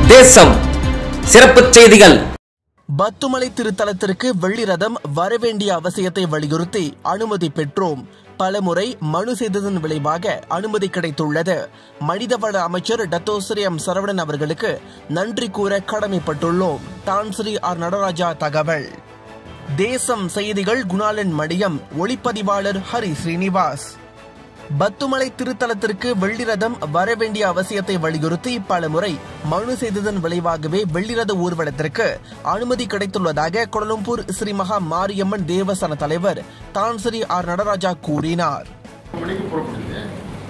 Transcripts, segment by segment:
தேசம் சிறப்புச் செய்திகள் பத்துமலை திருத்தலத்திற்கு வெள்ளி ரதம் வரவேண்டிய அவசியத்தை வலியுறுத்தி அனுமதி பெற்றோம் பலமுறை மனு செய்ததன் விளைவாக அனுமதி கிடைத்துள்ளது மனிதவள அமைச்சர் டத்தோஸ்ரீ எம் சரவணன் அவர்களுக்கு நன்றி கூற கடமைப்பட்டுள்ளோம் டான்ஸ்ரீ ஆர் நடராஜா தகவல் தேசம் செய்திகள் குணாலன் மடியம் ஒளிப்பதிவாளர் ஹரி ஸ்ரீனிவாஸ் பத்துமலை திருத்தலத்திற்கு வெள்ளி ரதம் வரவேண்டிய அவசியத்தை வலியுறுத்தி பலமுறை மனு செய்ததன் விளைவாகவே வெள்ளிரத ஊர்வலத்திற்கு அனுமதி கிடைத்துள்ளதாக கோலம்பூர் ஸ்ரீ மகா மாரியம்மன் தேவஸ்தான தலைவர் தான்ஸ்ரீ ஆர் நடராஜா கூறினார் மணிக்கு புறப்படுது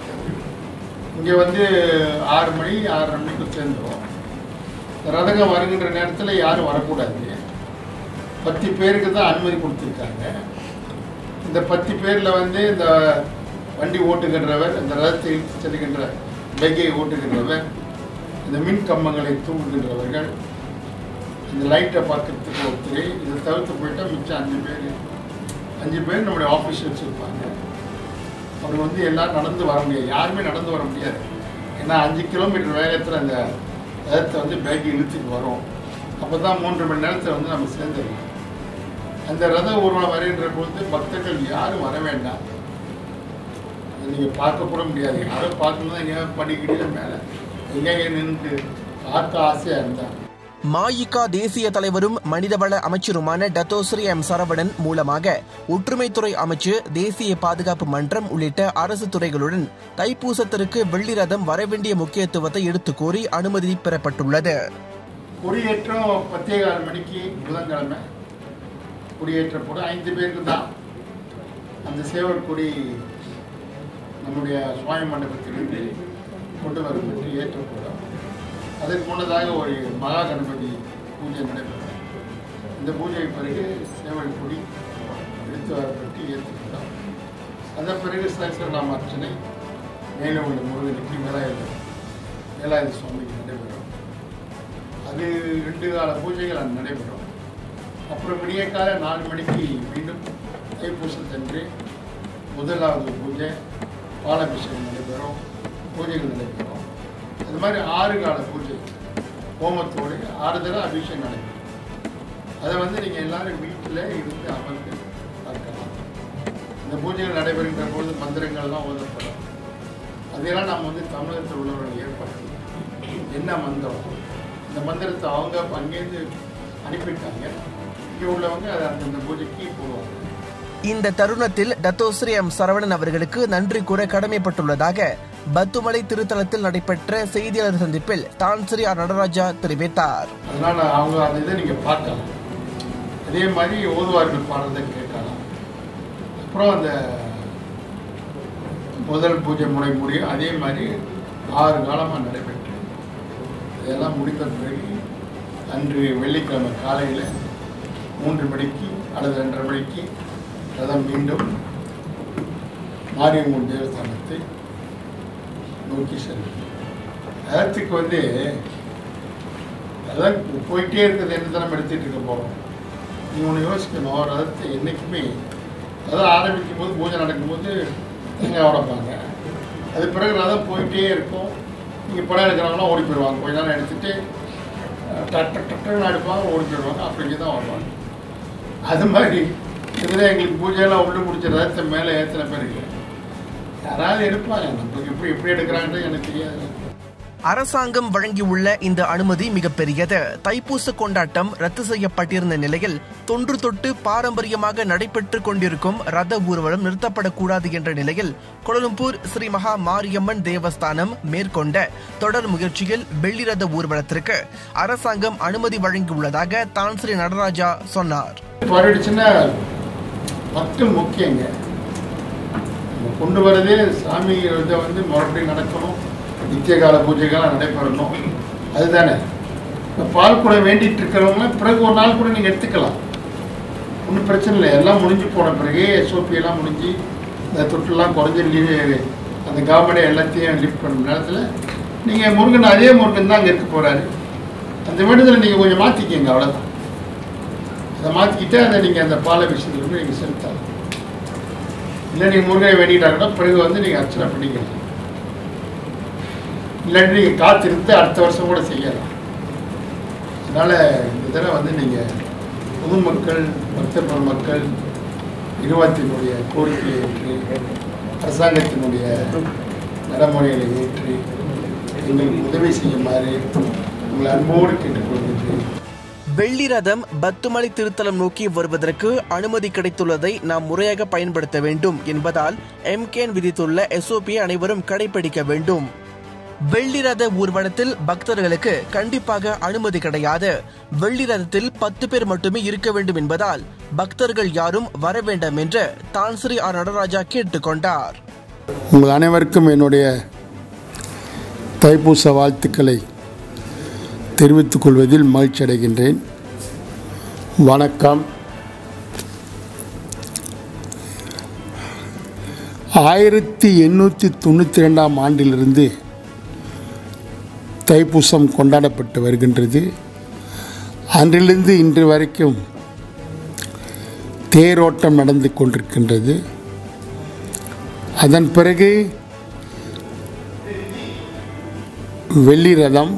இங்கே வந்து ஆறு மணி ஆறரை மணிக்கு சேர்ந்துடும் ரதகம் வருகின்ற நேரத்தில் யாரும் வரக்கூடாது பத்து பேருக்கு தான் அனுமதி கொடுத்துருக்காங்க இந்த பத்து பேரில் வந்து இந்த வண்டி ஓட்டுகின்றவர் இந்த ரதத்தை இழுத்து செல்கின்ற பெக்கை ஓட்டுகின்றவர் இந்த மின் கம்பங்களை தூங்குகின்றவர்கள் இந்த லைட்டை பார்க்கறதுக்கு ஒருத்தர் இதை தவிர்த்து போயிட்டா மிச்சம் அஞ்சு பேர் அஞ்சு பேர் நம்முடைய ஆஃபீஷியல்ஸ் இருப்பாங்க அவர் வந்து எல்லாரும் நடந்து வர முடியாது யாருமே நடந்து வர முடியாது ஏன்னா அஞ்சு கிலோமீட்டர் வேகத்தில் அந்த ரதத்தை வந்து பேக் இழுத்துட்டு வரும் அப்போ தான் மூன்று மணி நேரத்தில் வந்து நம்ம சேர்ந்துடலாம் அந்த ரத ஊர்வலம் வருகின்ற பொழுது பக்தர்கள் யாரும் வர வேண்டாம் நீங்கள் பார்க்க கூட முடியாது யாரும் பார்க்கணும் எங்கேயா படிக்கடியில மேலே எங்கேயா நின்று பார்க்க ஆசையாக இருந்தால் மாயிகா தேசிய தலைவரும் மனிதவள அமைச்சருமான டத்தோஸ்ரீ எம் சரவணன் மூலமாக ஒற்றுமைத்துறை அமைச்சு தேசிய பாதுகாப்பு மன்றம் உள்ளிட்ட அரசு துறைகளுடன் தைப்பூசத்திற்கு வெள்ளி ரதம் வரவேண்டிய முக்கியத்துவத்தை எடுத்துக் கூறி அனுமதி பெறப்பட்டுள்ளது கொடியேற்றம் பத்தே கால் மணிக்கு புதன்கிழமை கொடியேற்றப்படும் ஐந்து பேருக்கு தான் அந்த சேவல் கொடி நம்முடைய சுவாமி மண்டபத்திலிருந்து கொண்டு வரப்பட்டு ஏற்றப்படும் அதற்கு முன்னதாக ஒரு மகா கணபதி பூஜை நடைபெறும் இந்த பூஜை பிறகு சேவல் கொடி எடுத்து வரப்பட்டு ஏற்றப்படும் அதன் பிறகு சகசரநாம அர்ச்சனை மேலே உள்ள முருகனுக்கு வேலாயுத வேலாயுத சுவாமிக்கு நடைபெறும் அது ரெண்டு கால பூஜைகள் அங்கே நடைபெறும் அப்புறம் விடிய கால நாலு மணிக்கு மீண்டும் தைப்பூசத்தன்று முதலாவது பூஜை பாலாபிஷேகம் நடைபெறும் பூஜைகள் நடைபெறும் அது மாதிரி ஆறு கால பூஜை ஹோமத்தோடு ஆறு தடவை அபிஷேகம் நடைபெறும் அதை வந்து நீங்கள் எல்லாரும் வீட்டில் இருந்து அமர்ந்து பார்க்கலாம் இந்த பூஜைகள் நடைபெறுகின்ற பொழுது மந்திரங்கள்லாம் ஓதப்படும் அதையெல்லாம் நம்ம வந்து தமிழகத்தில் உள்ளவர்கள் ஏற்பாடு என்ன மந்திரம் இந்த மந்திரத்தை அவங்க அங்கேருந்து அனுப்பிட்டாங்க இங்கே உள்ளவங்க அதை அந்தந்த பூஜைக்கு போடுவாங்க இந்த தருணத்தில் டத்தோஸ்ரீ எம் சரவணன் அவர்களுக்கு நன்றி கூற கடமைப்பட்டுள்ளதாக பத்துமலை திருத்தலத்தில் நடைபெற்ற செய்தியாளர் சந்திப்பில் தான்ஸ்ரீ ஆர் நடராஜா தெரிவித்தார் அதனால் அவங்க அந்த இதை நீங்கள் பார்க்கலாம் அதே மாதிரி ஓதுவார்கள் பாடுறதை கேட்கலாம் அப்புறம் அந்த முதல் பூஜை முறை முடியும் அதே மாதிரி ஆறு காலமாக நடைபெற்று இதெல்லாம் முடிந்த பிறகு அன்று வெள்ளிக்கிழமை காலையில் மூன்று மணிக்கு அல்லது ரெண்டரை மணிக்கு ரதம் மீண்டும் மாரியம்மன் தேவஸ்தானத்தை நோக்கி செல்லும் ரதத்துக்கு வந்து அதான் போயிட்டே இருக்கிறது என்ன தான் நம்ம எடுத்துகிட்டு இருக்க போகிறோம் நீங்கள் ஒன்று யோசிக்கணும் ரதத்தை என்றைக்குமே ரதம் ஆரம்பிக்கும் போது பூஜை நடக்கும்போது தேங்காய் உடைப்பாங்க அது பிறகு ரதம் போயிட்டே இருக்கும் நீங்கள் படம் எடுக்கிறவங்களாம் ஓடி போயிடுவாங்க கொஞ்ச நேரம் எடுத்துகிட்டு டக் டக் டக்குன்னு எடுப்பாங்க ஓடி போயிடுவாங்க அப்படிங்க தான் வருவாங்க அது மாதிரி இதுதான் எங்களுக்கு பூஜையெல்லாம் உள்ள முடிச்ச ரதத்தை மேலே ஏற்றின பிறகு யாராவது எடுப்பாங்க நம்மளுக்கு எப்படி எப்படி எடுக்கிறாங்கன்றது எனக்கு தெரியாது அரசாங்கம் வழங்கியுள்ள இந்த அனுமதி மிகப்பெரியது தைப்பூச கொண்டாட்டம் ரத்து செய்யப்பட்டிருந்த நிலையில் தொன்று தொட்டு பாரம்பரியமாக நடைபெற்றுக் கொண்டிருக்கும் ரத ஊர்வலம் நிறுத்தப்படக்கூடாது என்ற நிலையில் கோலம்பூர் ஸ்ரீ மகா மாரியம்மன் தேவஸ்தானம் மேற்கொண்ட தொடர் முயற்சியில் வெள்ளி ரத ஊர்வலத்திற்கு அரசாங்கம் அனுமதி வழங்கியுள்ளதாக தான் ஸ்ரீ நடராஜா சொன்னார் போராடிச்சுன்னா மக்கள் முக்கியங்க நம்ம கொண்டு வரதே சாமி இதை வந்து மறுபடியும் நடக்கணும் நித்திய கால பூஜைகள்லாம் நடைபெறணும் அதுதானே இப்போ பால் கூட வேண்டிட்டு இருக்கிறவங்களாம் பிறகு ஒரு நாள் கூட நீங்கள் எடுத்துக்கலாம் ஒன்றும் பிரச்சனை இல்லை எல்லாம் முடிஞ்சு போன பிறகு SOP எல்லாம் முடிஞ்சு இந்த தொற்றுலாம் குறைஞ்சி லீவ் அந்த கவர்மெண்ட் எல்லாத்தையும் லிஃப்ட் பண்ண நேரத்தில் நீங்கள் முருகன் அதே முருகன் தான் அங்கே இருக்க போகிறாரு அந்த வேண்டுதலை நீங்கள் கொஞ்சம் மாற்றிக்கிங்க அவ்வளோதான் அதை மாற்றிக்கிட்டு அதை நீங்கள் அந்த பால விஷயத்துல போய் நீங்கள் செலுத்தலாம் இல்லை நீங்கள் முருகனை வேண்டிக்கிட்டா கூட பிறகு வந்து நீங்கள் அர்ச்சனை பண்ணிக்கலாம் இல்லாட்டி நீங்கள் காத்திருந்து அடுத்த வருஷம் கூட செய்யலாம் அதனால் இந்த தடவை வந்து நீங்கள் பொதுமக்கள் பக்த மக்கள் நிர்வாகத்தினுடைய கோரிக்கையை ஏற்று அரசாங்கத்தினுடைய நடைமுறைகளை ஏற்று எங்களுக்கு உதவி செய்யுமாறு உங்களை அன்போடு கேட்டுக்கொள்கின்றேன் வெள்ளி ரதம் பத்துமலை திருத்தலம் நோக்கி வருவதற்கு அனுமதி கிடைத்துள்ளதை நாம் முறையாக பயன்படுத்த வேண்டும் என்பதால் எம்கேன் விதித்துள்ள எஸ்ஓபியை அனைவரும் கடைபிடிக்க வேண்டும் வெள்ளி ரத ஊர்வலத்தில் பக்தர்களுக்கு கண்டிப்பாக அனுமதி கிடையாது வெள்ளி ரதத்தில் பத்து பேர் மட்டுமே இருக்க வேண்டும் என்பதால் பக்தர்கள் யாரும் வர வேண்டாம் என்று தான்ஸ்ரீ ஆர் நடராஜா கேட்டுக்கொண்டார் உங்கள் அனைவருக்கும் என்னுடைய தைப்பூச வாழ்த்துக்களை தெரிவித்துக் கொள்வதில் மகிழ்ச்சி அடைகின்றேன் வணக்கம் ஆயிரத்தி எண்ணூற்றி தொண்ணூற்றி ரெண்டாம் ஆண்டிலிருந்து தைப்பூசம் கொண்டாடப்பட்டு வருகின்றது அன்றிலிருந்து இன்று வரைக்கும் தேரோட்டம் நடந்து கொண்டிருக்கின்றது அதன் பிறகு வெள்ளி ரதம்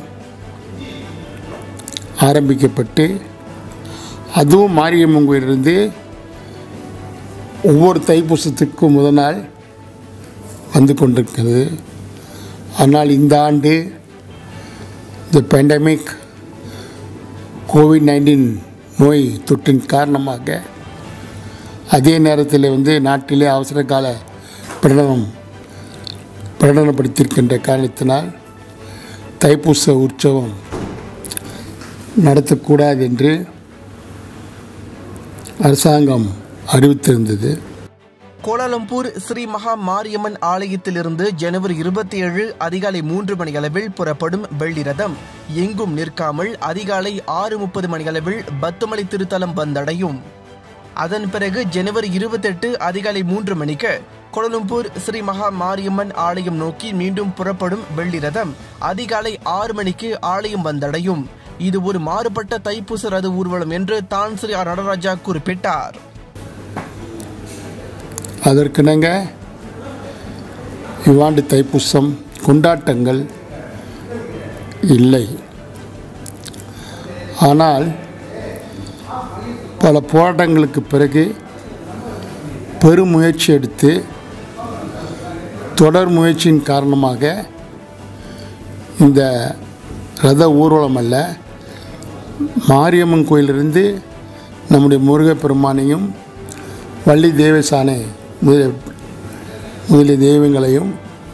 ஆரம்பிக்கப்பட்டு அதுவும் மாரியம்மன் கோயிலிருந்து ஒவ்வொரு தைப்பூசத்துக்கும் முதல் நாள் வந்து கொண்டிருக்கிறது ஆனால் இந்த ஆண்டு இந்த பேண்டமிக் கோவிட் நைன்டீன் நோய் தொற்றின் காரணமாக அதே நேரத்தில் வந்து நாட்டிலே அவசர கால பிரகடனம் பிரகடனப்படுத்தியிருக்கின்ற காரணத்தினால் தைப்பூச உற்சவம் நடத்தக்கூடாது என்று அரசாங்கம் அறிவித்திருந்தது கோலாலம்பூர் ஸ்ரீ மகா மாரியம்மன் ஆலயத்திலிருந்து ஜனவரி இருபத்தி ஏழு அதிகாலை மூன்று மணியளவில் புறப்படும் வெள்ளி ரதம் எங்கும் நிற்காமல் அதிகாலை ஆறு முப்பது மணியளவில் பத்துமலை திருத்தலம் வந்தடையும் அதன் பிறகு ஜனவரி இருபத்தெட்டு அதிகாலை மூன்று மணிக்கு கோலம்பூர் ஸ்ரீ மகா மாரியம்மன் ஆலயம் நோக்கி மீண்டும் புறப்படும் வெள்ளி ரதம் அதிகாலை ஆறு மணிக்கு ஆலயம் வந்தடையும் இது ஒரு மாறுபட்ட தைப்பூச ரத ஊர்வலம் என்று தான் ஸ்ரீ ஆர் நடராஜா குறிப்பிட்டார் அதற்கிணங்க இவ்வாண்டு தைப்பூசம் கொண்டாட்டங்கள் இல்லை ஆனால் பல போராட்டங்களுக்கு பிறகு பெருமுயற்சி எடுத்து தொடர் முயற்சியின் காரணமாக இந்த ரத ஊர்வலம் அல்ல மாரியம்மன் கோயிலிருந்து நம்முடைய முருகப்பெருமானையும் வள்ளி தேவசானை முதலிய முதலிய தெய்வங்களையும்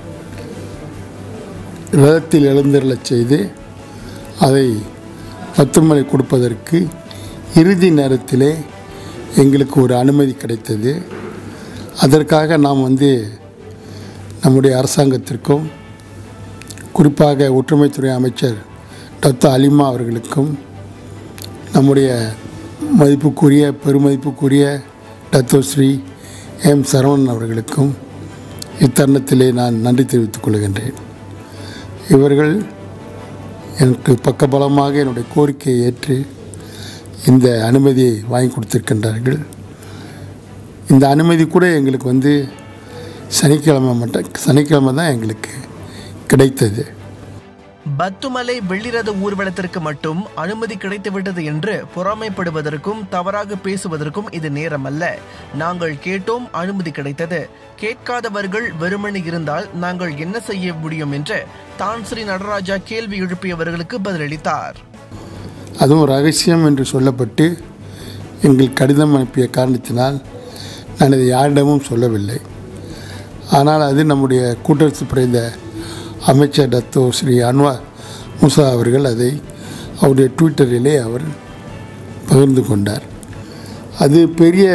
ரதத்தில் எழுந்தருளச் செய்து அதை பத்துமலை கொடுப்பதற்கு இறுதி நேரத்திலே எங்களுக்கு ஒரு அனுமதி கிடைத்தது அதற்காக நாம் வந்து நம்முடைய அரசாங்கத்திற்கும் குறிப்பாக ஒற்றுமைத்துறை அமைச்சர் டாக்டர் அலிமா அவர்களுக்கும் நம்முடைய மதிப்புக்குரிய பெருமதிப்புக்குரிய டத்தோஸ்ரீ எம் சரவணன் அவர்களுக்கும் இத்தருணத்திலே நான் நன்றி தெரிவித்துக் கொள்கின்றேன் இவர்கள் எனக்கு பக்கபலமாக என்னுடைய கோரிக்கையை ஏற்று இந்த அனுமதியை வாங்கி கொடுத்திருக்கின்றார்கள் இந்த அனுமதி கூட எங்களுக்கு வந்து சனிக்கிழமை மட்டும் சனிக்கிழமை தான் எங்களுக்கு கிடைத்தது பத்துமலை வெள்ளிரத ஊர்வலத்திற்கு மட்டும் அனுமதி கிடைத்துவிட்டது என்று பொறாமைப்படுவதற்கும் தவறாக பேசுவதற்கும் இது நேரமல்ல நாங்கள் கேட்டோம் அனுமதி கிடைத்தது கேட்காதவர்கள் வெறுமனே இருந்தால் நாங்கள் என்ன செய்ய முடியும் என்று தான் ஸ்ரீ நடராஜா கேள்வி எழுப்பியவர்களுக்கு பதிலளித்தார் அதுவும் ரகசியம் என்று சொல்லப்பட்டு எங்கள் கடிதம் அனுப்பிய காரணத்தினால் நான் இதை யாரிடமும் சொல்லவில்லை ஆனால் அது நம்முடைய கூட்டரசு பிறந்த அமைச்சர் டத்தோ ஸ்ரீ அன்வார் முசா அவர்கள் அதை அவருடைய ட்விட்டரிலே அவர் பகிர்ந்து கொண்டார் அது பெரிய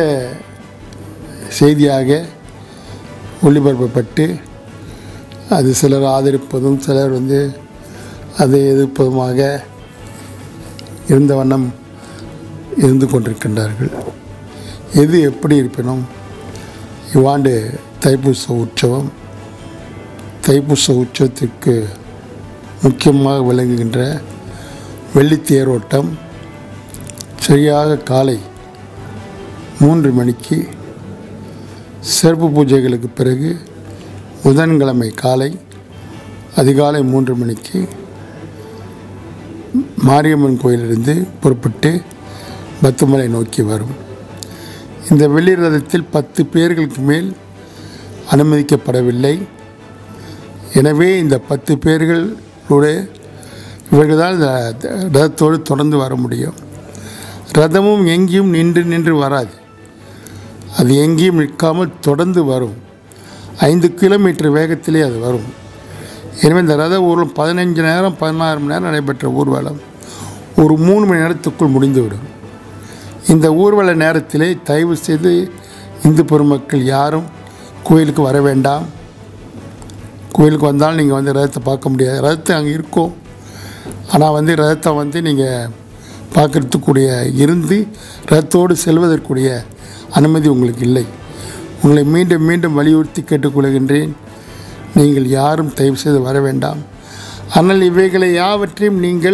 செய்தியாக ஒளிபரப்பப்பட்டு அது சிலர் ஆதரிப்பதும் சிலர் வந்து அதை எதிர்ப்பதுமாக இருந்த வண்ணம் இருந்து கொண்டிருக்கின்றார்கள் எது எப்படி இருப்பினும் இவ்வாண்டு தைப்பூச உற்சவம் தைப்பூச உற்சவத்திற்கு முக்கியமாக விளங்குகின்ற வெள்ளித்தேரோட்டம் சரியாக காலை மூன்று மணிக்கு சிறப்பு பூஜைகளுக்கு பிறகு புதன்கிழமை காலை அதிகாலை மூன்று மணிக்கு மாரியம்மன் கோயிலிருந்து புறப்பட்டு பத்துமலை நோக்கி வரும் இந்த வெள்ளி ரதத்தில் பத்து பேர்களுக்கு மேல் அனுமதிக்கப்படவில்லை எனவே இந்த பத்து பேர்களோடு இவர்கள் தான் இந்த ரதத்தோடு தொடர்ந்து வர முடியும் ரதமும் எங்கேயும் நின்று நின்று வராது அது எங்கேயும் நிற்காமல் தொடர்ந்து வரும் ஐந்து கிலோமீட்டர் வேகத்திலே அது வரும் எனவே இந்த ரத ஊர்வலம் பதினஞ்சு நேரம் பதினாறு மணி நேரம் நடைபெற்ற ஊர்வலம் ஒரு மூணு மணி நேரத்துக்குள் முடிந்துவிடும் இந்த ஊர்வல நேரத்திலே தயவு செய்து இந்து பெருமக்கள் யாரும் கோயிலுக்கு வர வேண்டாம் கோயிலுக்கு வந்தாலும் நீங்கள் வந்து ரதத்தை பார்க்க முடியாது ரதத்தை அங்கே இருக்கும் ஆனால் வந்து ரதத்தை வந்து நீங்கள் பார்க்கறதுக்குரிய இருந்து ரதத்தோடு செல்வதற்குரிய அனுமதி உங்களுக்கு இல்லை உங்களை மீண்டும் மீண்டும் வலியுறுத்தி கேட்டுக்கொள்கின்றேன் நீங்கள் யாரும் தயவு செய்து வர வேண்டாம் ஆனால் இவைகளை யாவற்றையும் நீங்கள்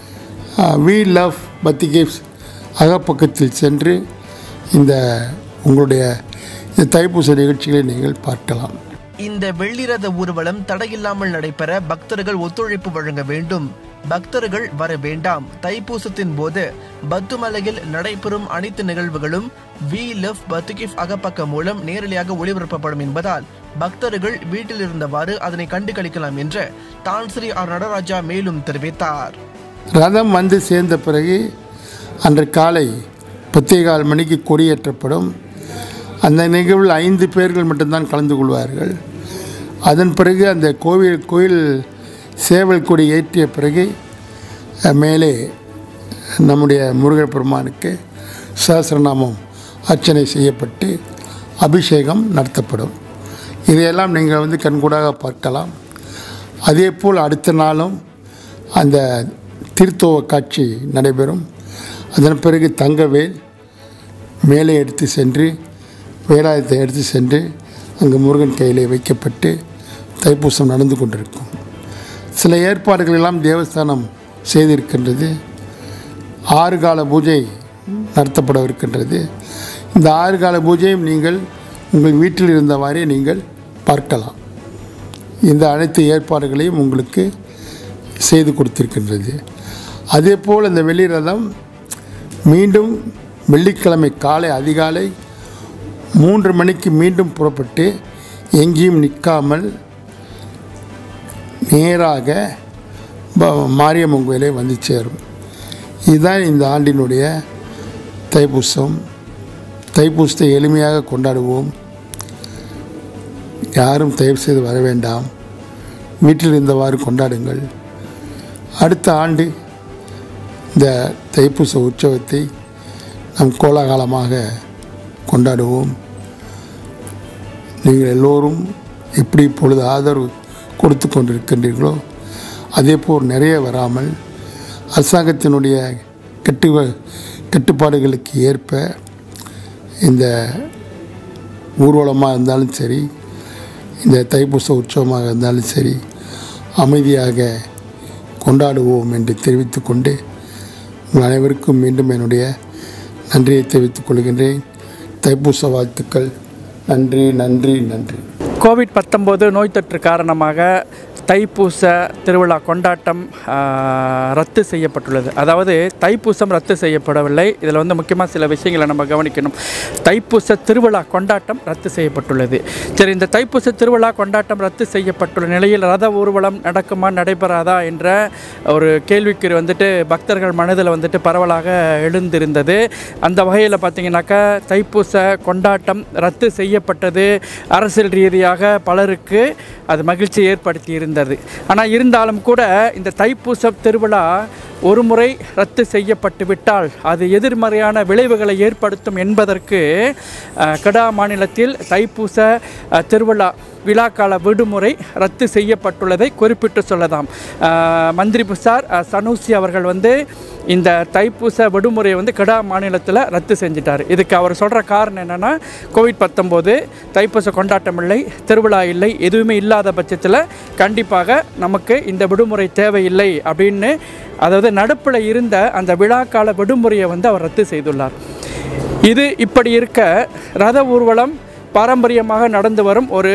வி லவ் பத்திகேப்ஸ் அகப்பக்கத்தில் சென்று இந்த உங்களுடைய இந்த தைப்பூச நிகழ்ச்சிகளை நீங்கள் பார்க்கலாம் இந்த வெள்ளிரத ஊர்வலம் தடையில்லாமல் நடைபெற பக்தர்கள் ஒத்துழைப்பு வழங்க வேண்டும் பக்தர்கள் வர வேண்டாம் தைப்பூசத்தின் போது பத்துமலையில் நடைபெறும் அனைத்து நிகழ்வுகளும் வி லவ் பத்துகிஃப் அகப்பக்கம் மூலம் நேரடியாக ஒளிபரப்பப்படும் என்பதால் பக்தர்கள் வீட்டில் இருந்தவாறு அதனை கண்டு கழிக்கலாம் என்று தான் ஸ்ரீ ஆர் நடராஜா மேலும் தெரிவித்தார் ரதம் வந்து சேர்ந்த பிறகு அன்று காலை பத்தே கால் மணிக்கு கொடியேற்றப்படும் அந்த நிகழ்வில் ஐந்து பேர்கள் மட்டும்தான் கலந்து கொள்வார்கள் அதன் பிறகு அந்த கோவில் கோயில் சேவல் கொடி ஏற்றிய பிறகு அஹ், மேலே நம்முடைய முருகர் பெருமானுக்கு சஹஸ்ரநாமம் அர்ச்சனை செய்யப்பட்டு அபிஷேகம் நடத்தப்படும் இதையெல்லாம் நீங்கள் வந்து கண்கூடாக பார்க்கலாம் அதேபோல் அடுத்த நாளும் அந்த திருத்தோவ காட்சி நடைபெறும் அதன் பிறகு தங்கவேல் மேலே எடுத்து சென்று வேலாயத்தை எடுத்து சென்று அங்கு முருகன் கையிலே வைக்கப்பட்டு தைப்பூசம் நடந்து கொண்டிருக்கும் சில ஏற்பாடுகள் எல்லாம் தேவஸ்தானம் செய்திருக்கின்றது ஆறு கால பூஜை நடத்தப்படவிருக்கின்றது இந்த ஆறு கால பூஜையும் நீங்கள் உங்கள் வீட்டில் இருந்தவாறே நீங்கள் பார்க்கலாம் இந்த அனைத்து ஏற்பாடுகளையும் உங்களுக்கு செய்து கொடுத்திருக்கின்றது அதேபோல் இந்த வெள்ளி ரதம் மீண்டும் வெள்ளிக்கிழமை காலை அதிகாலை மூன்று மணிக்கு மீண்டும் புறப்பட்டு எங்கேயும் நிற்காமல் நேராக ப- மாரியம்மன் கோயிலை வந்து சேரும் இதுதான் இந்த ஆண்டினுடைய தைப்பூசம் தைப்பூசத்தை எளிமையாக கொண்டாடுவோம் யாரும் தயவு செய்து வர வேண்டாம் வீட்டில் இருந்தவாறு கொண்டாடுங்கள் அடுத்த ஆண்டு இந்த தைப்பூச உற்சவத்தை நாம் கோலாகலமாக கொண்டாடுவோம் நீங்கள் எல்லோரும் எப்படி இப்பொழுது ஆதரவு கொடுத்து கொண்டிருக்கின்றீர்களோ அதேபோல் நிறைய வராமல் அரசாங்கத்தினுடைய கட்டு கட்டுப்பாடுகளுக்கு ஏற்ப இந்த ஊர்வலமாக இருந்தாலும் சரி இந்த தைப்பூச உற்சவமாக இருந்தாலும் சரி அமைதியாக கொண்டாடுவோம் என்று தெரிவித்துக்கொண்டு உங்கள் அனைவருக்கும் மீண்டும் என்னுடைய நன்றியை தெரிவித்துக் கொள்கின்றேன் தைப்பூச வாழ்த்துக்கள் நன்றி நன்றி நன்றி கோவிட் பத்தொம்போது நோய் தொற்று காரணமாக தைப்பூச திருவிழா கொண்டாட்டம் ஆ, ரத்து செய்யப்பட்டுள்ளது அதாவது தைப்பூசம் ரத்து செய்யப்படவில்லை இதில் வந்து முக்கியமாக சில விஷயங்களை நம்ம கவனிக்கணும் தைப்பூச திருவிழா கொண்டாட்டம் ரத்து செய்யப்பட்டுள்ளது சரி இந்த தைப்பூச திருவிழா கொண்டாட்டம் ரத்து செய்யப்பட்டுள்ள நிலையில் ரத ஊர்வலம் நடக்குமா நடைபெறாதா என்ற ஒரு கேள்விக்குறி வந்துட்டு பக்தர்கள் மனதில் வந்துட்டு பரவலாக எழுந்திருந்தது அந்த வகையில் பார்த்தீங்கன்னாக்கா தைப்பூச கொண்டாட்டம் ரத்து செய்யப்பட்டது அரசியல் ரீதியாக பலருக்கு அது மகிழ்ச்சி ஏற்படுத்தி இருந்தது ஆனால் இருந்தாலும் கூட இந்த தைப்பூச திருவிழா ஒரு முறை ரத்து செய்யப்பட்டு விட்டால் அது எதிர்மறையான விளைவுகளை ஏற்படுத்தும் என்பதற்கு அஹ், கெடா மாநிலத்தில் தைப்பூச அஹ், திருவிழா விழாக்கால விடுமுறை ரத்து செய்யப்பட்டுள்ளதை குறிப்பிட்டு சொல்லலாம் அஹ், மந்திரி புசார் அஹ், சனூசி அவர்கள் வந்து இந்த தைப்பூச விடுமுறையை வந்து கெடா மாநிலத்தில் ரத்து செஞ்சிட்டார் இதுக்கு அவர் சொல்கிற காரணம் என்னென்னா கோவிட் பத்தொம்போது தைப்பூச கொண்டாட்டம் இல்லை திருவிழா இல்லை எதுவுமே இல்லாத பட்சத்தில் கண்டிப்பாக நமக்கு இந்த விடுமுறை தேவையில்லை அப்படின்னு அதாவது நடுப்பில் இருந்த அந்த விழாக்கால விடுமுறையை வந்து அவர் ரத்து செய்துள்ளார் இது இப்படி இருக்க ரத ஊர்வலம் பாரம்பரியமாக நடந்து வரும் ஒரு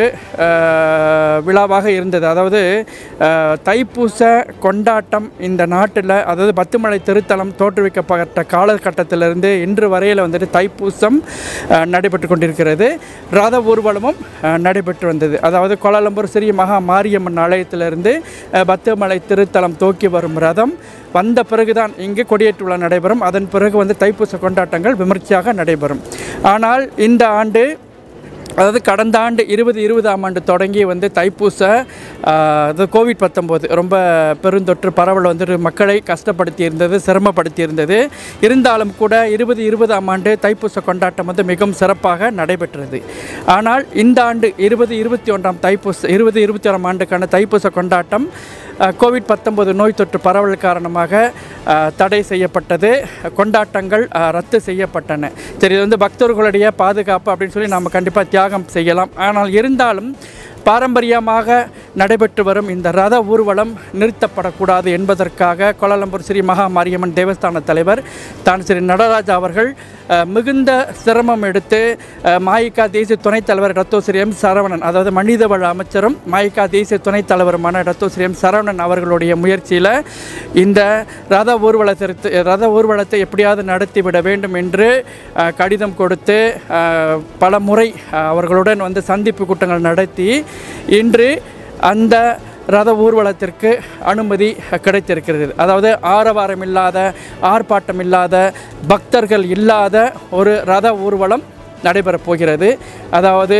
அஹ், விழாவாக இருந்தது அதாவது அஹ், தைப்பூச கொண்டாட்டம் இந்த நாட்டில் அதாவது பத்துமலை திருத்தலம் தோற்றுவிக்கப்பட்ட காலகட்டத்திலிருந்து இன்று வரையில் வந்துட்டு தைப்பூசம் அஹ், நடைபெற்று கொண்டிருக்கிறது ரத ஊர்வலமும் அஹ், நடைபெற்று வந்தது அதாவது கோலாலம்பூர் ஸ்ரீ மகா மாரியம்மன் ஆலயத்திலிருந்து அஹ், பத்துமலை திருத்தலம் தூக்கி வரும் ரதம் வந்த பிறகுதான் இங்கு கொடியேற்று விழா நடைபெறும் அதன் பிறகு வந்து தைப்பூச கொண்டாட்டங்கள் விமர்சையாக நடைபெறும் ஆனால் இந்த ஆண்டு அதாவது கடந்த ஆண்டு இருபது இருபதாம் ஆண்டு தொடங்கி வந்து தைப்பூச ஆஹ், அது கோவிட் பத்தொம்போது ரொம்ப பெருந்தொற்று பரவல் வந்து மக்களை கஷ்டப்படுத்தி இருந்தது சிரமப்படுத்தி இருந்தது இருந்தாலும் கூட இருபது இருபதாம் ஆண்டு தைப்பூச கொண்டாட்டம் வந்து மிகவும் சிறப்பாக நடைபெற்றது ஆனால் இந்த ஆண்டு இருபது இருபத்தி ஒன்றாம் தைப்பூச இருபது இருபத்தி ஓராம் ஆண்டுக்கான தைப்பூச கொண்டாட்டம் அஹ், கோவிட் பத்தொன்பது நோய் தொற்று பரவல் காரணமாக அஹ், தடை செய்யப்பட்டது கொண்டாட்டங்கள் அஹ், ரத்து செய்யப்பட்டன சரி இது வந்து பக்தர்களுடைய பாதுகாப்பு அப்படின்னு சொல்லி நம்ம கண்டிப்பாக தியாகம் செய்யலாம் ஆனால் இருந்தாலும் பாரம்பரியமாக நடைபெற்று வரும் இந்த ரத ஊர்வலம் நிறுத்தப்படக்கூடாது என்பதற்காக கோலாலம்பூர் ஸ்ரீ மகா மாரியம்மன் தேவஸ்தான தலைவர் தான் ஸ்ரீ நடராஜா அவர்கள் அஹ், மிகுந்த சிரமம் எடுத்து அஹ், மாயிகா தேசிய துணைத் தலைவர் ரத்தோ ஸ்ரீ எம் சரவணன் அதாவது மனிதவள அமைச்சரும் மாயிகா தேசிய துணைத் தலைவருமான ரத்தோ ஸ்ரீ எம் சரவணன் அவர்களுடைய முயற்சியில் இந்த ரத ஊர்வலத்திற்கு ரத ஊர்வலத்தை எப்படியாவது நடத்திவிட வேண்டும் என்று அஹ், கடிதம் கொடுத்து அஹ், பல முறை அஹ், அவர்களுடன் வந்து சந்திப்பு கூட்டங்கள் நடத்தி இன்று அந்த ரத ஊர்வலத்திற்கு அனுமதி கிடைத்திருக்கிறது அதாவது ஆரவாரம் இல்லாத ஆர்ப்பாட்டம் இல்லாத பக்தர்கள் இல்லாத ஒரு ரத ஊர்வலம் நடைபெறப் போகிறது அதாவது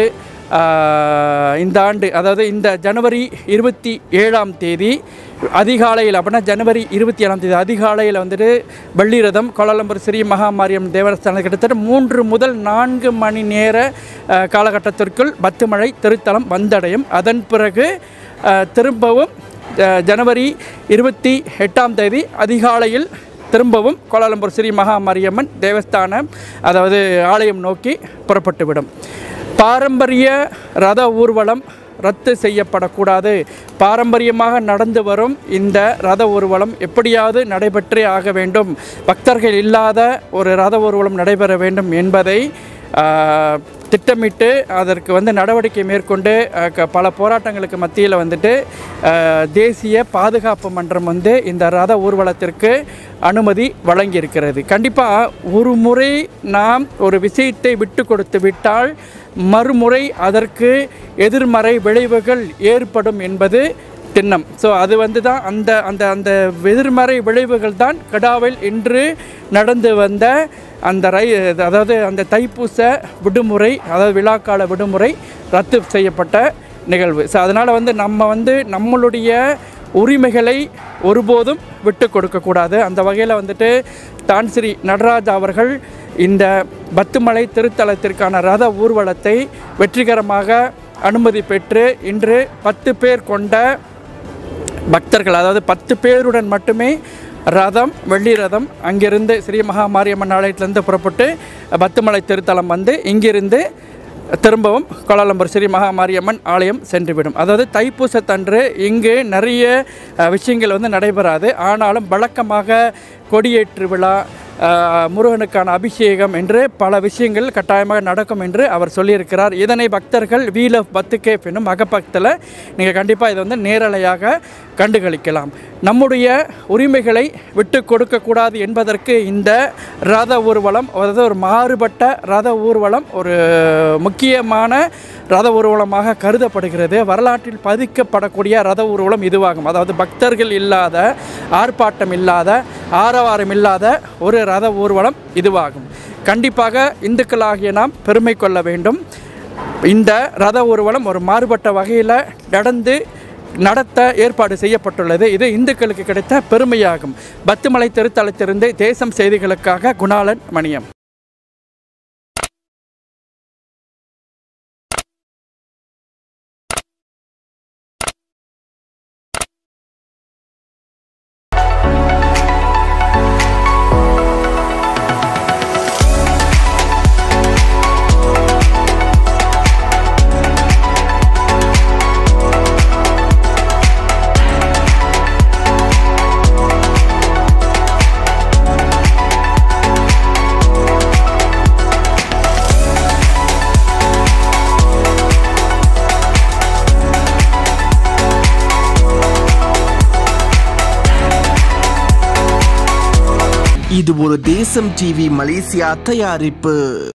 ஆஹ், இந்த ஆண்டு அதாவது இந்த ஜனவரி இருபத்தி ஏழாம் தேதி அதிகாலையில் அப்படின்னா ஜனவரி இருபத்தி ஏழாம் தேதி அதிகாலையில் வந்துட்டு வெள்ளி ரதம் கோலாலம்பூர் ஸ்ரீ மகாமாரியம் தேவஸ்தானம் கிட்டத்தட்ட மூன்று முதல் நான்கு மணி நேர ஆஹ், காலகட்டத்திற்குள் பத்துமழை திருத்தலம் வந்தடையும் அதன் பிறகு ஆஹ், திரும்பவும் ஆஹ், ஜனவரி இருபத்தி எட்டாம் தேதி அதிகாலையில் திரும்பவும் கோலாலம்பூர் ஸ்ரீ மகா மாரியம்மன் தேவஸ்தானம் அதாவது ஆலயம் நோக்கி புறப்பட்டுவிடும் பாரம்பரிய ரத ஊர்வலம் ரத்து செய்யப்படக்கூடாது பாரம்பரியமாக நடந்து வரும் இந்த ரத ஊர்வலம் எப்படியாவது நடைபெற்றே ஆக வேண்டும் பக்தர்கள் இல்லாத ஒரு ரத ஊர்வலம் நடைபெற வேண்டும் என்பதை ஆஹ், திட்டமிட்டு அதற்கு வந்து நடவடிக்கை மேற்கொண்டு அஹ், க- பல போராட்டங்களுக்கு மத்தியில் வந்துட்டு அஹ், தேசிய பாதுகாப்பு மன்றம் வந்து இந்த ரத ஊர்வலத்திற்கு அனுமதி வழங்கியிருக்கிறது கண்டிப்பாக ஒரு முறை நாம் ஒரு விஷயத்தை விட்டு கொடுத்து விட்டால் மறுமுறை அதற்கு எதிர்மறை விளைவுகள் ஏற்படும் என்பது திண்ணம் ஸோ அது வந்து தான் அந்த அந்த அந்த எதிர்மறை விளைவுகள் தான் கடாவில் இன்று நடந்து வந்த அந்த ரை அதாவது அந்த தைப்பூச விடுமுறை அதாவது விழாக்கால விடுமுறை ரத்து செய்யப்பட்ட நிகழ்வு ஸோ அதனால் வந்து நம்ம வந்து நம்மளுடைய உரிமைகளை ஒருபோதும் விட்டு கொடுக்கக்கூடாது அந்த வகையில் வந்துட்டு தான் ஸ்ரீ நடராஜ் அவர்கள் இந்த பத்துமலை திருத்தலத்திற்கான ரத ஊர்வலத்தை வெற்றிகரமாக அனுமதி பெற்று இன்று பத்து பேர் கொண்ட பக்தர்கள் அதாவது பத்து பேருடன் மட்டுமே ரதம் வெள்ளி ரதம் அங்கிருந்து ஸ்ரீ மகா மாரியம்மன் ஆலயத்திலிருந்து புறப்பட்டு பத்துமலை திருத்தலம் வந்து இங்கிருந்து திரும்பவும் கோலாலம்பூர் ஸ்ரீ மகா மாரியம்மன் ஆலயம் சென்றுவிடும் அதாவது தைப்பூசத்தன்று இங்கு நிறைய அஹ், விஷயங்கள் வந்து நடைபெறாது ஆனாலும் வழக்கமாக கொடியேற்று விழா அஹ், முருகனுக்கான அபிஷேகம் என்று பல விஷயங்கள் கட்டாயமாக நடக்கும் என்று அவர் சொல்லியிருக்கிறார் இதனை பக்தர்கள் வீல் ஆஃப் பத்துகேப் என்னும் அகப்பக்கத்தில் நீங்கள் கண்டிப்பாக இதை வந்து நேரலையாக கண்டுகளிக்கலாம் நம்முடைய உரிமைகளை விட்டு கொடுக்கக்கூடாது என்பதற்கு இந்த ரத ஊர்வலம் அதாவது ஒரு மாறுபட்ட ரத ஊர்வலம் ஒரு முக்கியமான ரத ஊர்வலமாக கருதப்படுகிறது வரலாற்றில் பதிக்கப்படக்கூடிய ரத ஊர்வலம் இதுவாகும் அதாவது பக்தர்கள் இல்லாத ஆர்ப்பாட்டம் இல்லாத ஆரவாரம் இல்லாத ஒரு ரத ஊர்வலம் இதுவாகும் கண்டிப்பாக இந்துக்களாகிய நாம் பெருமை கொள்ள வேண்டும் இந்த ரத ஊர்வலம் ஒரு மாறுபட்ட வகையில் நடந்து நடத்த ஏற்பாடு செய்யப்பட்டுள்ளது இது இந்துக்களுக்கு கிடைத்த பெருமையாகும் பத்துமலை திருத்தலத்திலிருந்து தேசம் செய்திகளுக்காக குணாளன் மணியம் இது ஒரு தேசம் டிவி மலேசியா தயாரிப்பு